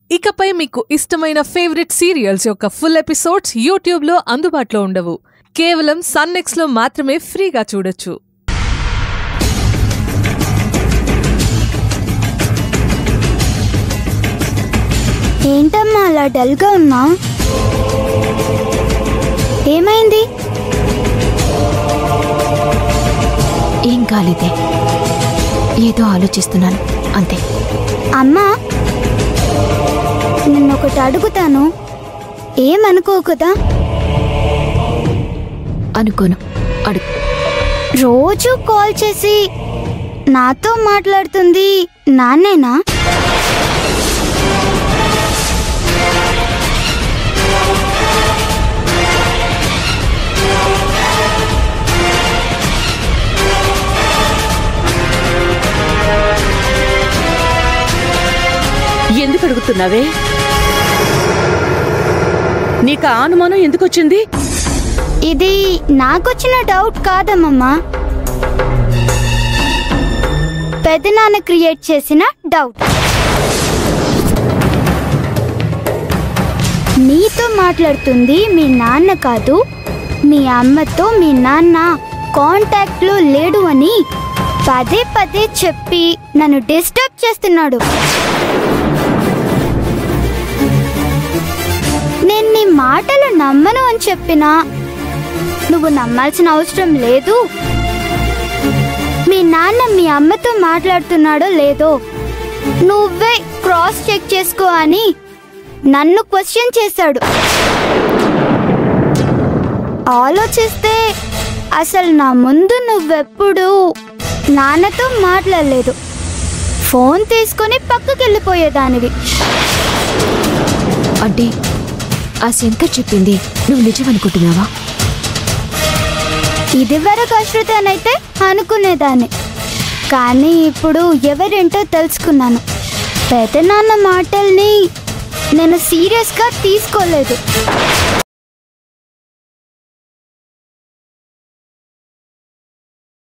ఇకపై మీకు ఇష్టమైన ఫేవరెట్ సీరియల్స్ యొక్క ఫుల్ ఎపిసోడ్స్ యూట్యూబ్లో అందుబాటులో ఉండవు కేవలం సన్నెక్స్లో మాత్రమే ఫ్రీగా చూడొచ్చు ఏంటమ్మా అలా డల్గా ఉన్నా ఏమైంది ఏం కాలేదే ఏదో ఆలోచిస్తున్నాను అంతే అమ్మా నిన్నొకటి అడుగుతాను ఏమనుకో కదా అనుకోను అడుగు రోజు కాల్ చేసి నాతో మాట్లాడుతుంది నాన్నేనా ఎందుకు అడుగుతున్నావే నీకు ఆ అనుమానం ఎందుకు వచ్చింది ఇది నాకొచ్చిన డౌట్ కాదమ్మమ్మా పెదనాన్న క్రియేట్ చేసిన డౌట్ నీతో మాట్లాడుతుంది మీ నాన్న కాదు మీ అమ్మతో మీ నాన్న కాంటాక్ట్లో లేడు అని పదే పదే చెప్పి నన్ను డిస్టర్బ్ చేస్తున్నాడు నేను నీ మాటలు నమ్మను అని చెప్పినా నువ్వు నమ్మాల్సిన అవసరం లేదు మీ నాన్న మీ అమ్మతో మాట్లాడుతున్నాడో లేదో నువ్వే క్రాస్ చెక్ చేసుకో అని నన్ను క్వశ్చన్ చేశాడు ఆలోచిస్తే అసలు నా ముందు నువ్వెప్పుడు నాన్నతో మాట్లాడలేదు ఫోన్ తీసుకొని పక్కకి వెళ్ళిపోయేదానివి అంటే ఆ శంకర్ చెప్పింది నువ్వు నిజం అనుకుంటున్నావా ఇదివరకు అశ్రుతనైతే అనుకునేదాన్ని కానీ ఇప్పుడు ఎవరేంటో తెలుసుకున్నాను పెదనాన్న మాటల్ని నేను సీరియస్గా తీసుకోలేదు